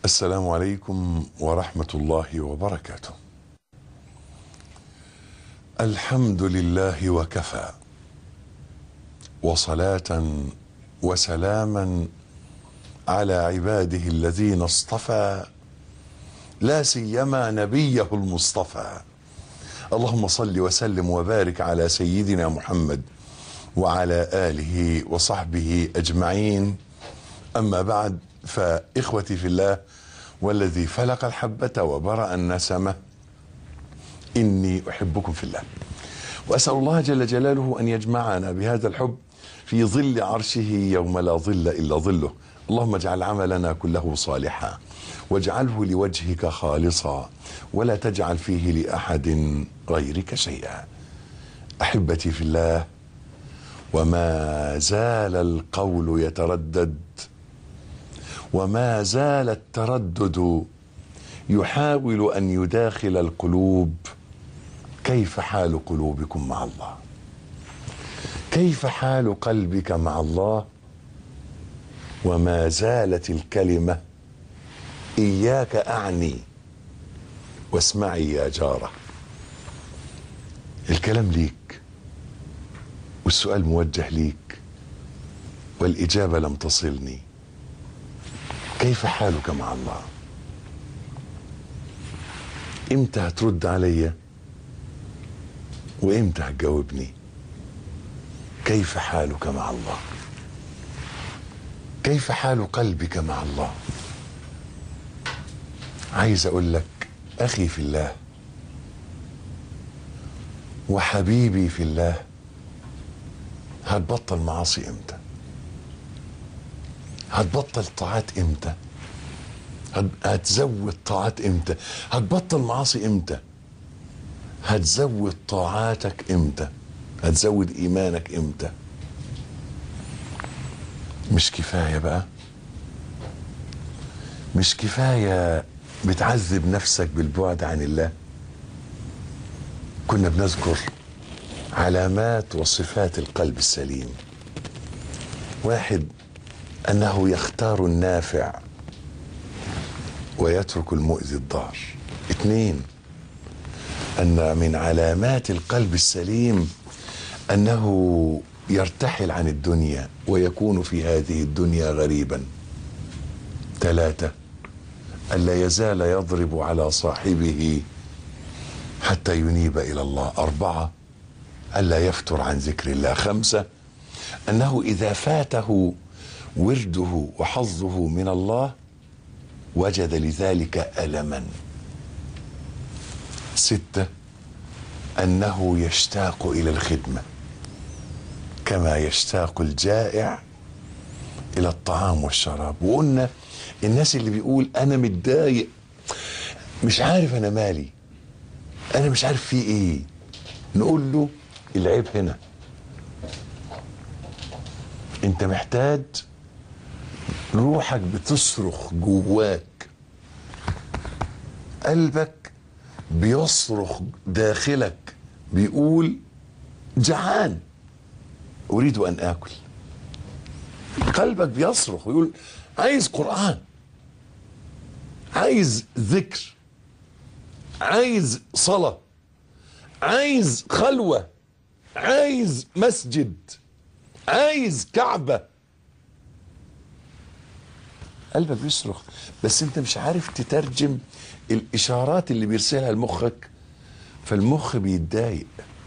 السلام عليكم ورحمة الله وبركاته. الحمد لله وكفى وصلاة وسلاما على عباده الذين اصطفى لا سيما نبيه المصطفى. اللهم صل وسلم وبارك على سيدنا محمد وعلى آله وصحبه أجمعين أما بعد فإخوتي في الله والذي فلق الحبة وبرأ النسمة إني أحبكم في الله وأسأل الله جل جلاله أن يجمعنا بهذا الحب في ظل عرشه يوم لا ظل إلا ظله اللهم اجعل عملنا كله صالحا واجعله لوجهك خالصا ولا تجعل فيه لأحد غيرك شيئا أحبتي في الله وما زال القول يتردد وما زال التردد يحاول ان يداخل القلوب كيف حال قلوبكم مع الله كيف حال قلبك مع الله وما زالت الكلمه اياك اعني واسمعي يا جاره الكلام ليك والسؤال موجه ليك والاجابه لم تصلني كيف حالك مع الله امتى هترد عليا وامتى هتجاوبني كيف حالك مع الله كيف حال قلبك مع الله عايز اقول لك اخي في الله وحبيبي في الله هتبطل معاصي امتى هتبطل طاعات امتى هت- هتزود طاعات امتى هتبطل معاصي امتى هتزود طاعاتك امتى هتزود ايمانك امتى مش كفايه بقى مش كفايه بتعذب نفسك بالبعد عن الله كنا بنذكر علامات وصفات القلب السليم واحد انه يختار النافع ويترك المؤذي الضار اثنين ان من علامات القلب السليم انه يرتحل عن الدنيا ويكون في هذه الدنيا غريبا ثلاثه الا يزال يضرب على صاحبه حتى ينيب الى الله اربعه الا يفتر عن ذكر الله خمسه انه اذا فاته ورده وحظه من الله وجد لذلك ألما ستة أنه يشتاق إلى الخدمة كما يشتاق الجائع إلى الطعام والشراب وقلنا الناس اللي بيقول أنا متضايق مش عارف أنا مالي أنا مش عارف في إيه نقول له العيب هنا أنت محتاج روحك بتصرخ جواك قلبك بيصرخ داخلك بيقول جعان اريد ان اكل قلبك بيصرخ ويقول عايز قران عايز ذكر عايز صلاه عايز خلوه عايز مسجد عايز كعبه قلبك بيصرخ بس انت مش عارف تترجم الاشارات اللي بيرسلها لمخك فالمخ بيتضايق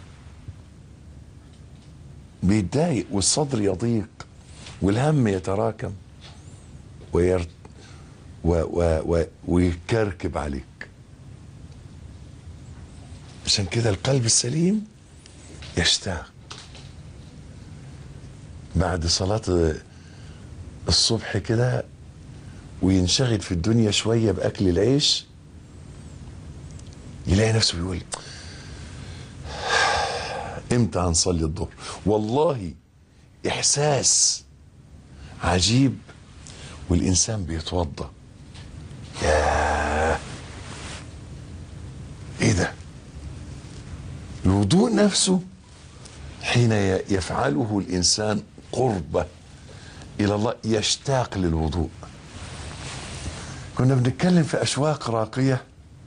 بيتضايق والصدر يضيق والهم يتراكم وير و و و ويكركب عليك عشان كده القلب السليم يشتاق بعد صلاة الصبح كده وينشغل في الدنيا شوية بأكل العيش يلاقي نفسه بيقول امتى هنصلي الظهر والله احساس عجيب والانسان بيتوضا ياه ايه ده الوضوء نفسه حين ي- يفعله الانسان قربه الى الله يشتاق للوضوء كنا بنتكلم في أشواق راقية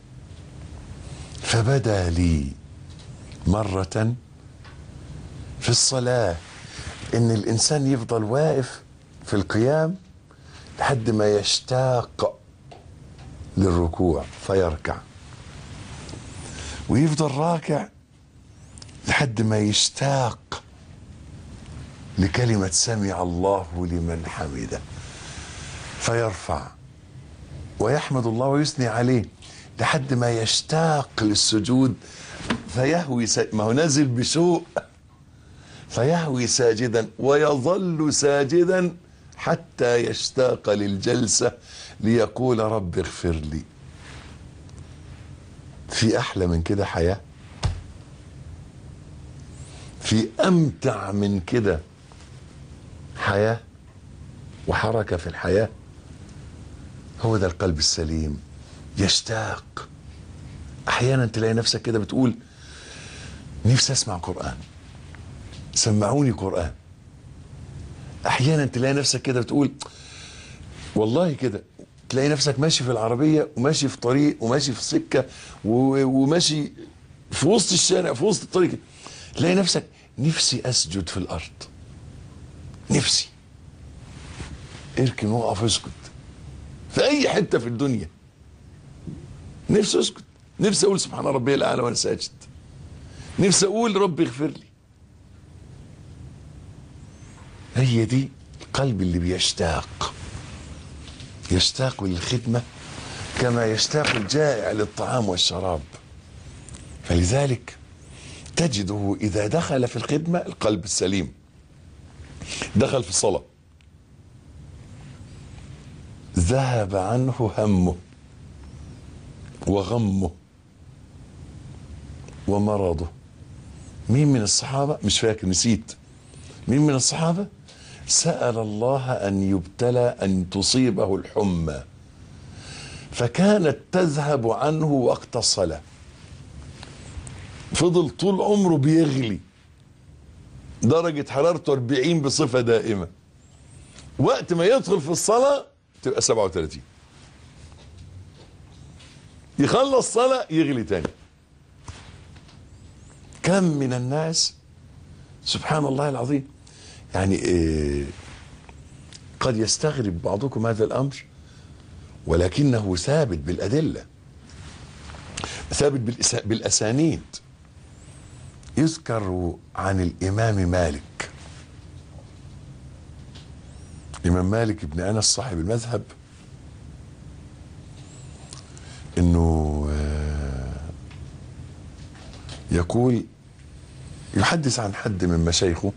فبدا لي مرة في الصلاة إن الإنسان يفضل واقف في القيام لحد ما يشتاق للركوع فيركع ويفضل راكع لحد ما يشتاق لكلمة سمع الله لمن حمده فيرفع ويحمد الله ويثني عليه لحد ما يشتاق للسجود فيهوي سا... ما هو نازل بشوق فيهوي ساجدا ويظل ساجدا حتى يشتاق للجلسة ليقول رب اغفر لي في أحلى من كده حياة في أمتع من كده حياة وحركة في الحياة هو ده القلب السليم يشتاق أحيانا تلاقي نفسك كده بتقول نفسي أسمع قرآن سمعوني قرآن أحيانا تلاقي نفسك كده بتقول والله كده تلاقي نفسك ماشي في العربية وماشي في طريق وماشي في سكة و- وماشي في وسط الشارع في وسط الطريق تلاقي نفسك نفسي أسجد في الأرض نفسي اركن وقف اسكت في أي حتة في الدنيا نفسي اسكت نفسي أقول سبحان ربي الأعلى وأنا ساجد نفسي أقول ربي اغفر لي هي دي القلب اللي بيشتاق يشتاق للخدمة كما يشتاق الجائع للطعام والشراب فلذلك تجده إذا دخل في الخدمة القلب السليم دخل في الصلاة ذهب عنه همه وغمه ومرضه مين من الصحابة مش فاكر نسيت مين من الصحابة سأل الله أن يبتلى أن تصيبه الحمى فكانت تذهب عنه وقت الصلاة فضل طول عمره بيغلي درجة حرارته 40 بصفة دائمة وقت ما يدخل في الصلاة تبقى 37 يخلص صلاة يغلي تاني كم من الناس سبحان الله العظيم يعني إيه قد يستغرب بعضكم هذا الأمر ولكنه ثابت بالأدلة ثابت بالإسا- بالأسانيد يذكر عن الإمام مالك الإمام مالك بن أنس صاحب المذهب إنه آه، يقول يحدث عن حد من مشايخه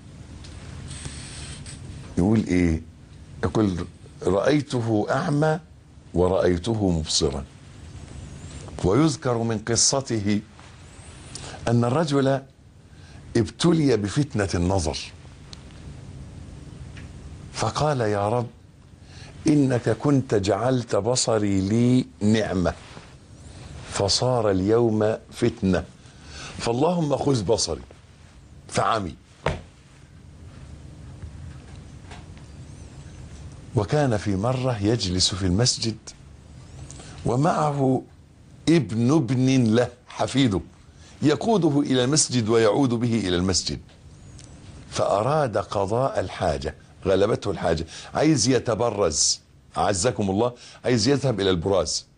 يقول ايه يقول رأيته أعمى ورأيته مبصرا ويذكر من قصته أن الرجل ابتلي بفتنة النظر فقال يا رب إنك كنت جعلت بصري لي نعمة فصار اليوم فتنة فاللهم خذ بصري فعمي وكان في مرة يجلس في المسجد ومعه ابن ابن له حفيده يقوده إلى المسجد ويعود به إلى المسجد فأراد قضاء الحاجة غلبته الحاجة عايز يتبرز أعزكم الله عايز يذهب إلى البراز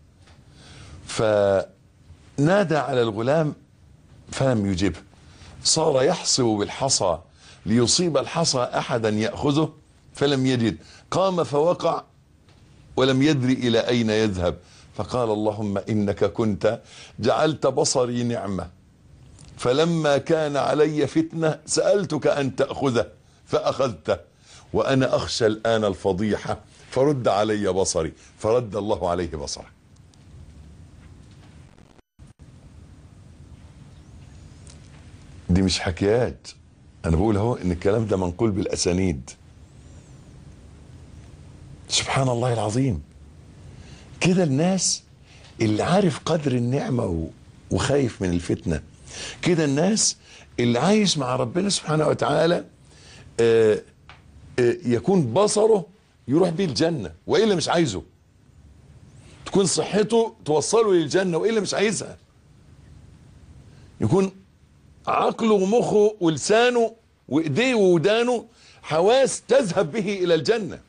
فنادى على الغلام فلم يجبه صار يحصب بالحصى ليصيب الحصى أحدا يأخذه فلم يجد قام فوقع ولم يدري إلى أين يذهب فقال اللهم إنك كنت جعلت بصري نعمة فلما كان علي فتنة سألتك أن تأخذه فأخذته وأنا أخشى الآن الفضيحة فرد علي بصري فرد الله عليه بصره دي مش حكايات انا بقول اهو ان الكلام ده منقول بالاسانيد سبحان الله العظيم كده الناس اللي عارف قدر النعمة و- وخايف من الفتنة كده الناس اللي عايش مع ربنا سبحانه وتعالى آه، آه، يكون بصره يروح بيه الجنة وإلا مش عايزه تكون صحته توصله للجنة وإلا مش عايزها يكون عقله ومخه ولسانه وإيديه وودانه حواس تذهب به إلى الجنة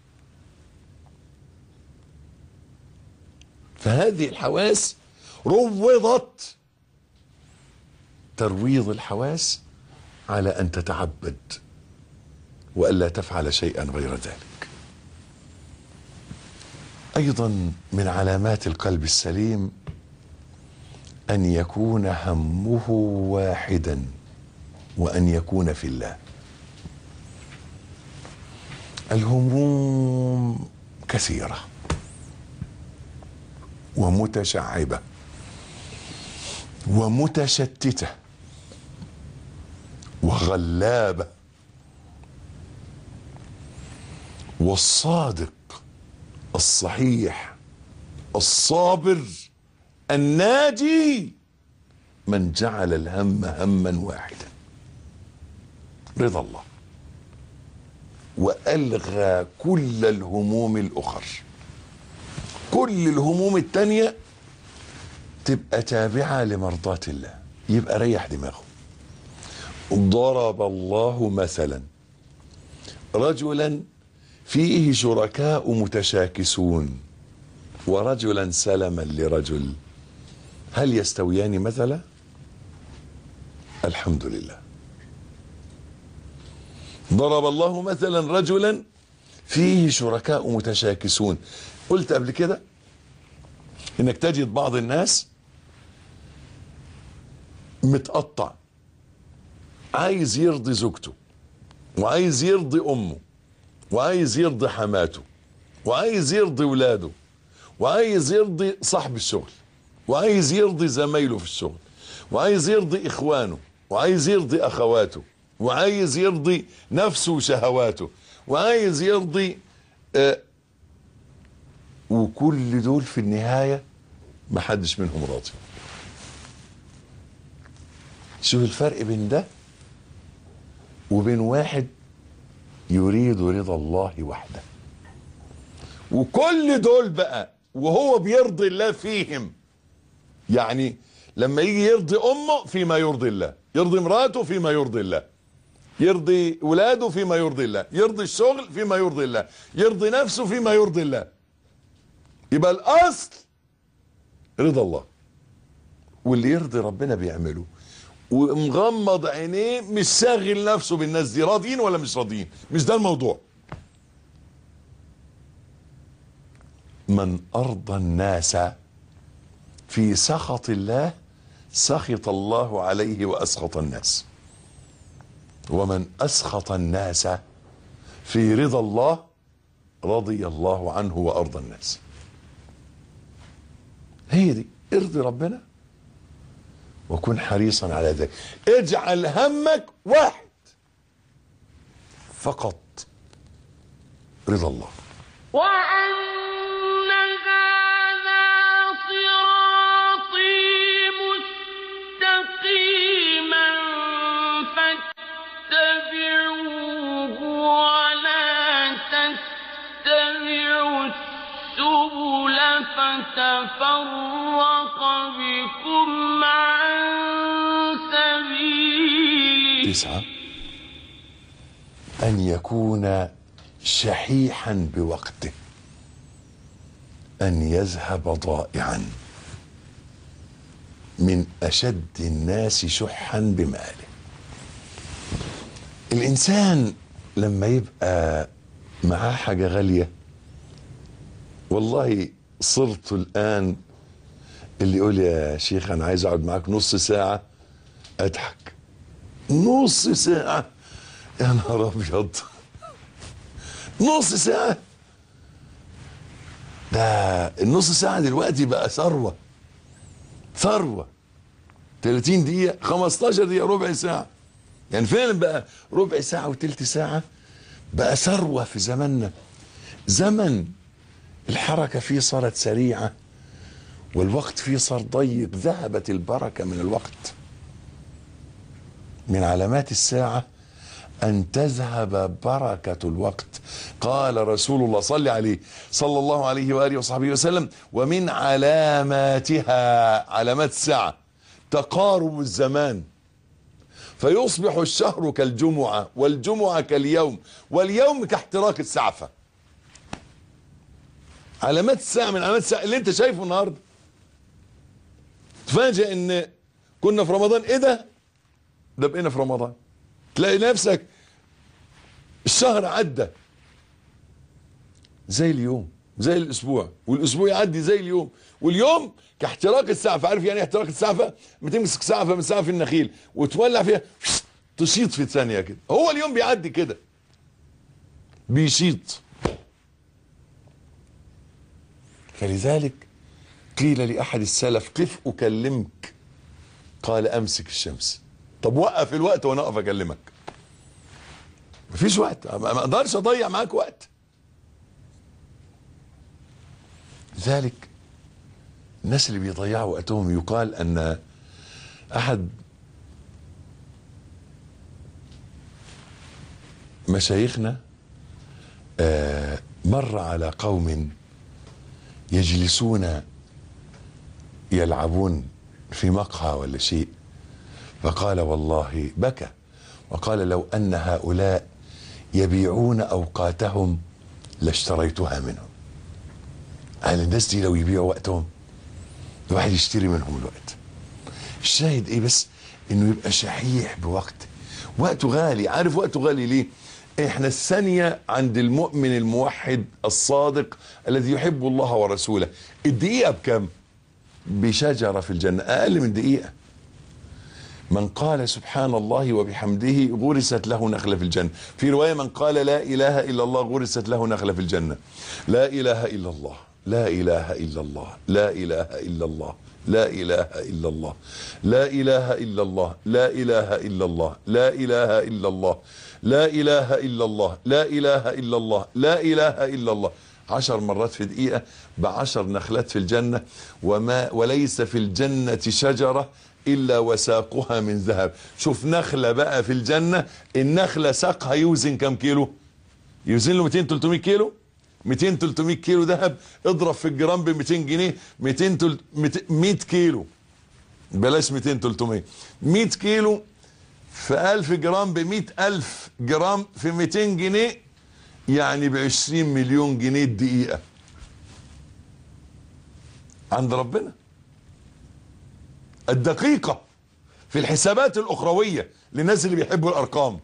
فهذه الحواس روضت ترويض الحواس على أن تتعبد وألا تفعل شيئا غير ذلك أيضا من علامات القلب السليم أن يكون همه واحدا وأن يكون في الله الهموم كثيرة ومتشعبة ومتشتتة وغلابة والصادق الصحيح الصابر الناجي من جعل الهم هما واحدا رضا الله والغى كل الهموم الاخر كل الهموم التانية تبقى تابعة لمرضاة الله يبقى ريح دماغه ضرب الله مثلا رجلا فيه شركاء متشاكسون ورجلا سلما لرجل هل يستويان مثلا الحمد لله ضرب الله مثلا رجلا فيه شركاء متشاكسون قلت قبل كده انك تجد بعض الناس متقطع عايز يرضي زوجته وعايز يرضي امه وعايز يرضي حماته وعايز يرضي ولاده وعايز يرضي صاحب الشغل وعايز يرضي زمايله في الشغل وعايز يرضي اخوانه وعايز يرضي اخواته وعايز يرضي نفسه وشهواته وعايز يرضي آه وكل دول في النهاية محدش منهم راضي شوف الفرق بين ده وبين واحد يريد رضا الله وحده وكل دول بقى وهو بيرضي الله فيهم يعني لما يجي يرضي امه فيما يرضي الله يرضي مراته فيما يرضي الله يرضي ولاده فيما يرضي الله يرضي الشغل فيما يرضي الله يرضي نفسه فيما يرضي الله يبقى الاصل رضا الله واللي يرضي ربنا بيعمله ومغمض عينيه مش شاغل نفسه بالناس دي راضيين ولا مش راضيين مش ده الموضوع من ارضى الناس في سخط الله سخط الله عليه واسخط الناس ومن اسخط الناس في رضا الله رضي الله عنه وارضى الناس هي دي ارضي ربنا وكن حريصا على ذلك اجعل همك واحد فقط رضا الله وأن هذا صراطي مستقيما فاتبعوه ولا تتبعوا السبل فتفرق بكم عن سبيله تسعة أن يكون شحيحا بوقته أن يذهب ضائعا من أشد الناس شحا بماله الإنسان لما يبقى معاه حاجة غالية والله صرت الآن اللي يقول يا شيخ أنا عايز أقعد معاك نص ساعة أضحك نص ساعة يا نهار أبيض نص ساعة ده النص ساعة دلوقتي بقى ثروة ثروة 30 دقيقة 15 دقيقة ربع ساعة يعني فعلا بقى ربع ساعة وتلت ساعة بقى ثروة في زماننا زمن الحركة فيه صارت سريعة والوقت فيه صار ضيق ذهبت البركة من الوقت من علامات الساعة أن تذهب بركة الوقت قال رسول الله صلى عليه صلى الله عليه وآله وصحبه وسلم ومن علاماتها علامات الساعة تقارب الزمان فيصبح الشهر كالجمعة والجمعة كاليوم واليوم كاحتراق السعفة علامات الساعة من علامات الساعة اللي انت شايفه النهاردة تفاجئ ان كنا في رمضان ايه ده ده بقينا في رمضان تلاقي نفسك الشهر عدى زي اليوم زي الاسبوع والاسبوع يعدي زي اليوم واليوم كاحتراق السعفة عارف يعني ايه احتراق السعفة ما تمسك سعفة من سعف النخيل وتولع فيها تشيط في ثانية كده هو اليوم بيعدي كده بيشيط فلذلك قيل لأحد السلف قف أكلمك قال أمسك الشمس طب وقف الوقت وأنا أقف أكلمك مفيش وقت ما ما أقدرش أضيع معاك وقت لذلك الناس اللي بيضيعوا وقتهم يقال أن أحد مشايخنا آه، مر على قوم يجلسون يلعبون في مقهى ولا شيء فقال والله بكى وقال لو ان هؤلاء يبيعون اوقاتهم لاشتريتها منهم قال الناس دي لو يبيعوا وقتهم الواحد يشتري منهم الوقت الشاهد ايه بس انه يبقى شحيح بوقته وقته غالي عارف وقته غالي ليه احنا الثانية عند المؤمن الموحد الصادق الذي يحب الله ورسوله الدقيقة بكم بشجرة في الجنة اقل من دقيقة من قال سبحان الله وبحمده غرست له نخلة في الجنة في رواية من قال لا إله إلا الله غرست له نخلة في الجنة لا إله إلا الله لا إله إلا الله لا إله إلا الله لا إله إلا الله لا إله إلا الله لا إله إلا الله لا إله إلا الله لا إله إلا الله لا إله إلا الله لا إله إلا الله عشر مرات في دقيقة بعشر نخلات في الجنة وما وليس في الجنة شجرة إلا وساقها من ذهب شوف نخلة بقى في الجنة النخلة ساقها يوزن كم كيلو يوزن له 200 300 كيلو 200 300 كيلو ذهب اضرب في الجرام ب 200 جنيه 200 تل- 100 كيلو بلاش 200 300 100 كيلو في 1000 جرام ب 100000 جرام في 200 جنيه يعني ب 20 مليون جنيه الدقيقة عند ربنا الدقيقة في الحسابات الأخروية للناس اللي بيحبوا الأرقام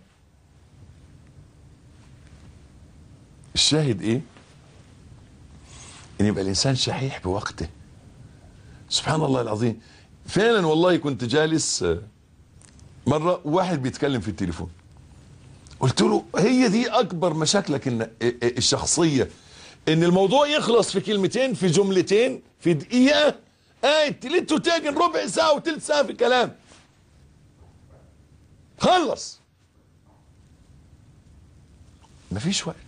الشاهد إيه؟ إن يبقى الإنسان شحيح بوقته سبحان الله العظيم فعلا والله كنت جالس آه، مرة واحد بيتكلم في التليفون قلت له هي دي أكبر مشاكلك إن الشخصية إن الموضوع يخلص في كلمتين في جملتين في دقيقة قاعد تلت وتاجن ربع ساعة وتلت ساعة في الكلام خلص مفيش وقت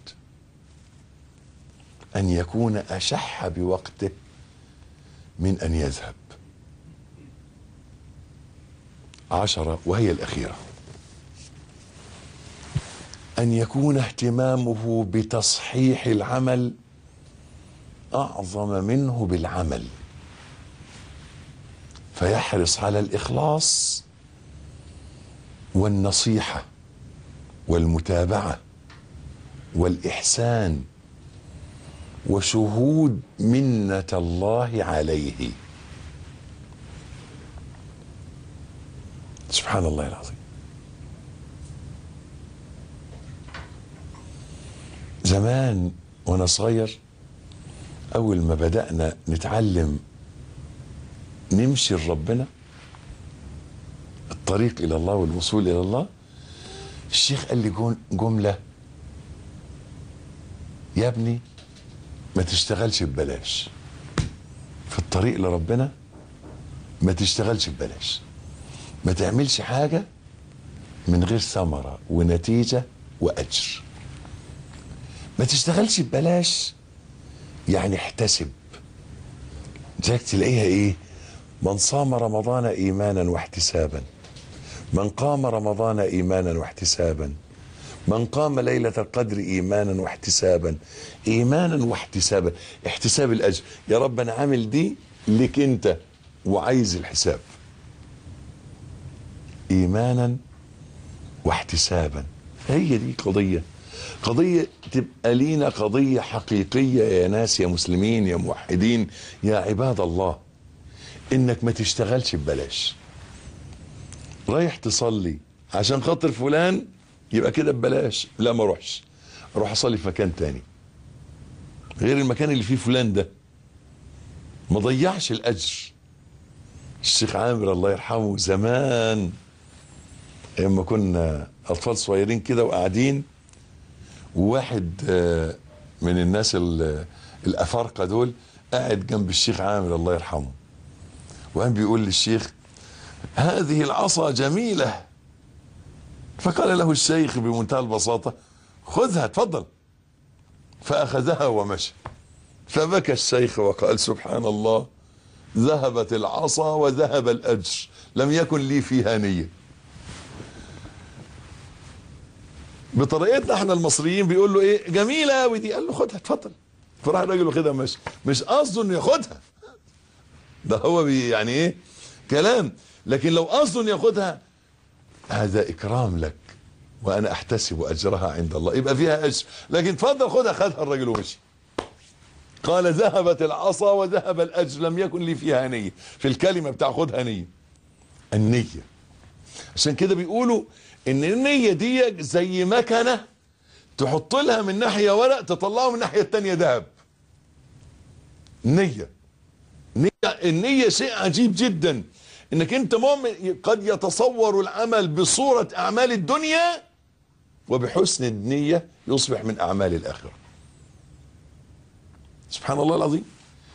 أن يكون أشح بوقته من أن يذهب عشرة وهي الأخيرة أن يكون اهتمامه بتصحيح العمل أعظم منه بالعمل فيحرص على الإخلاص والنصيحة والمتابعة والإحسان وشهود منة الله عليه سبحان الله العظيم زمان وانا صغير اول ما بدأنا نتعلم نمشي لربنا الطريق الى الله والوصول الى الله الشيخ قال لي جون- جملة يا ابني ما تشتغلش ببلاش في الطريق لربنا ما تشتغلش ببلاش ما تعملش حاجة من غير ثمرة ونتيجة وأجر ما تشتغلش ببلاش يعني احتسب ذاك تلاقيها ايه من صام رمضان ايمانا واحتسابا من قام رمضان ايمانا واحتسابا من قام ليلة القدر إيمانا واحتسابا إيمانا واحتسابا احتساب الأجر يا رب أنا عامل دي لك أنت وعايز الحساب إيمانا واحتسابا هي دي قضية قضية تبقى لينا قضية حقيقية يا ناس يا مسلمين يا موحدين يا عباد الله انك ما تشتغلش ببلاش رايح تصلي عشان خاطر فلان يبقى كده ببلاش لا ما اروحش اروح اصلي في مكان تاني غير المكان اللي فيه فلان ده ما ضيعش الاجر الشيخ عامر الله يرحمه زمان ايام ما كنا اطفال صغيرين كده وقاعدين وواحد آه، من الناس ال- الافارقه دول قاعد جنب الشيخ عامر الله يرحمه وقام بيقول للشيخ هذه العصا جميله فقال له الشيخ بمنتهى البساطه خذها تفضل فاخذها ومشى فبكى الشيخ وقال سبحان الله ذهبت العصا وذهب الاجر لم يكن لي فيها نيه بطريقتنا احنا المصريين بيقول له ايه جميله قوي دي قال له خدها اتفضل فراح الراجل واخدها ومشي مش قصده انه ياخدها ده هو بي يعني ايه كلام لكن لو قصده انه ياخدها هذا اكرام لك وانا احتسب اجرها عند الله يبقى فيها اجر لكن اتفضل خدها خدها الراجل ومشي قال ذهبت العصا وذهب الاجر لم يكن لي فيها نيه في الكلمه بتاع خدها نيه النيه عشان كده بيقولوا ان النية دي زي مكنة تحط لها من ناحية ورق تطلعه من الناحية التانية ذهب نية نية النية شيء عجيب جدا انك انت مؤمن قد يتصور العمل بصورة اعمال الدنيا وبحسن النية يصبح من اعمال الاخرة سبحان الله العظيم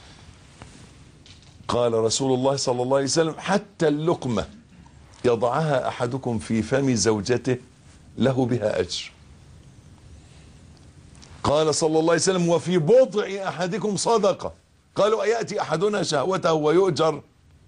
قال رسول الله صلى الله عليه وسلم حتى اللقمه يضعها احدكم في فم زوجته له بها اجر قال صلى الله عليه وسلم وفي بضع احدكم صدقه قالوا اياتي احدنا شهوته ويؤجر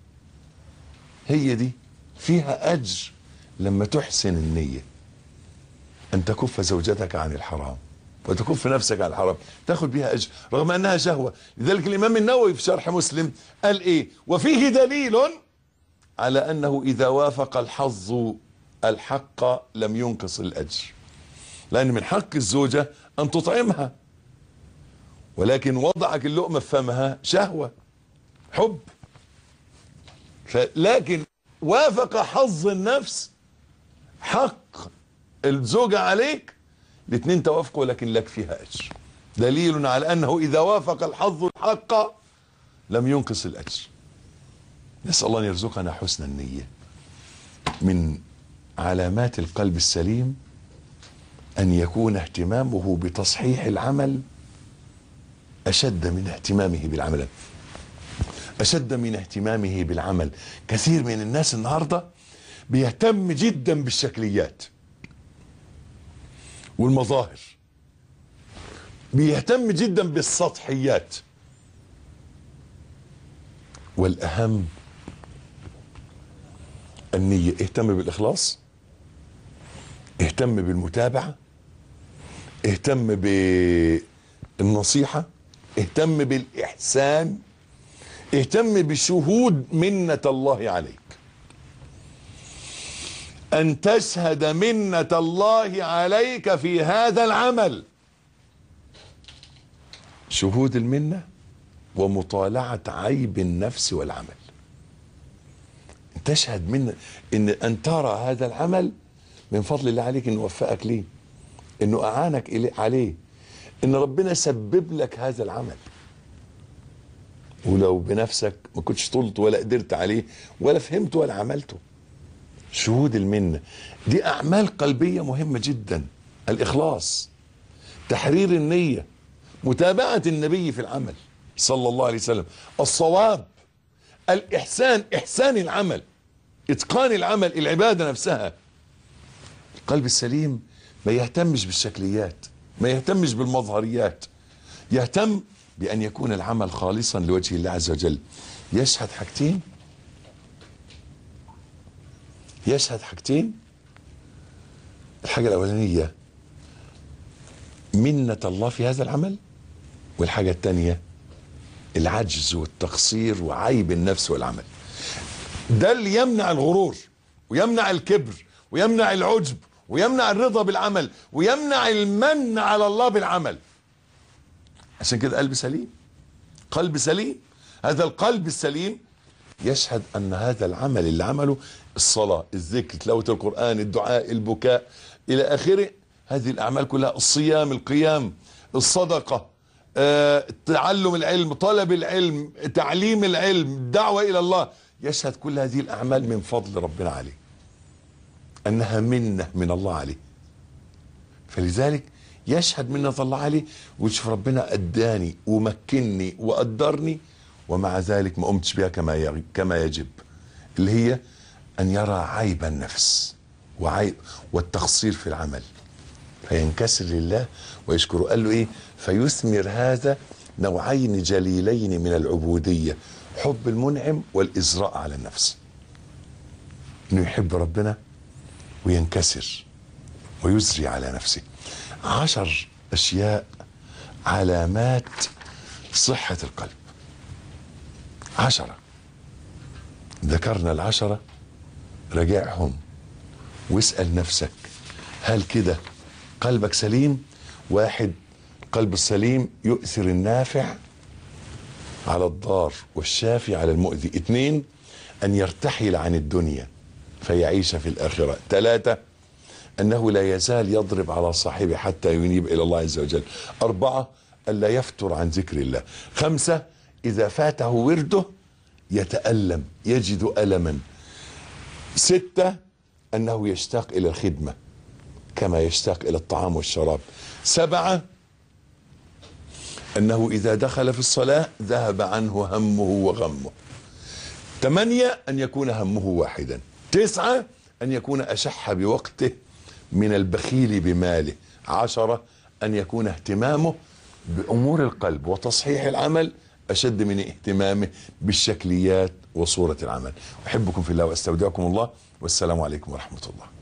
هي دي فيها اجر لما تحسن النيه ان تكف زوجتك عن الحرام وتكف نفسك عن الحرام تاخذ بها اجر رغم انها شهوه لذلك الامام النووي في شرح مسلم قال ايه وفيه دليل على انه اذا وافق الحظ الحق لم ينقص الاجر لان من حق الزوجه ان تطعمها ولكن وضعك اللقمه في فمها شهوه حب لكن وافق حظ النفس حق الزوجه عليك الاثنين توافقوا لكن لك فيها اجر دليل على انه اذا وافق الحظ الحق لم ينقص الاجر نسأل الله أن يرزقنا حسن النية من علامات القلب السليم أن يكون اهتمامه بتصحيح العمل أشد من اهتمامه بالعمل أشد من اهتمامه بالعمل كثير من الناس النهاردة بيهتم جدا بالشكليات والمظاهر بيهتم جدا بالسطحيات والأهم النية اهتم بالإخلاص اهتم بالمتابعة اهتم بالنصيحة اهتم بالإحسان اهتم بشهود منة الله عليك أن تشهد منة الله عليك في هذا العمل شهود المنة ومطالعة عيب النفس والعمل تشهد من ان ان ترى هذا العمل من فضل الله عليك انه وفقك ليه انه اعانك إليه عليه ان ربنا سبب لك هذا العمل ولو بنفسك ما كنتش طلت ولا قدرت عليه ولا فهمت ولا عملته شهود المنة دي اعمال قلبية مهمة جدا الاخلاص تحرير النية متابعة النبي في العمل صلى الله عليه وسلم الصواب الاحسان احسان العمل اتقان العمل العبادة نفسها القلب السليم ما يهتمش بالشكليات ما يهتمش بالمظهريات يهتم بأن يكون العمل خالصا لوجه الله عز وجل يشهد حاجتين يشهد حاجتين الحاجة الأولانية منة الله في هذا العمل والحاجة الثانية العجز والتقصير وعيب النفس والعمل ده اللي يمنع الغرور ويمنع الكبر ويمنع العجب ويمنع الرضا بالعمل ويمنع المن على الله بالعمل عشان كده قلب سليم قلب سليم هذا القلب السليم يشهد ان هذا العمل اللي عمله الصلاة الذكر تلاوة القرآن الدعاء البكاء الى اخره هذه الاعمال كلها الصيام القيام الصدقة آه، تعلم العلم طلب العلم تعليم العلم الدعوة الى الله يشهد كل هذه الاعمال من فضل ربنا عليه انها منة من الله عليه فلذلك يشهد منة الله عليه ويشوف ربنا اداني ومكنني وقدرني ومع ذلك ما قمتش بها كما يغ- كما يجب اللي هي ان يرى عيب النفس وعيب والتقصير في العمل فينكسر لله ويشكره قال له ايه فيثمر هذا نوعين جليلين من العبودية حب المنعم والإزراء على النفس انه يحب ربنا وينكسر ويزري على نفسه عشر اشياء علامات صحة القلب عشرة ذكرنا العشرة راجعهم واسأل نفسك هل كده قلبك سليم واحد قلب السليم يؤثر النافع على الضار والشافي على المؤذي اثنين ان يرتحل عن الدنيا فيعيش في الاخره ثلاثه انه لا يزال يضرب على صاحبه حتى ينيب الى الله عز وجل اربعه الا يفتر عن ذكر الله خمسه اذا فاته ورده يتالم يجد الما سته انه يشتاق الى الخدمه كما يشتاق الى الطعام والشراب سبعه انه اذا دخل في الصلاه ذهب عنه همه وغمه ثمانية أن يكون همه واحدا تسعة أن يكون أشح بوقته من البخيل بماله عشرة أن يكون اهتمامه بأمور القلب وتصحيح العمل أشد من اهتمامه بالشكليات وصورة العمل أحبكم في الله وأستودعكم الله والسلام عليكم ورحمة الله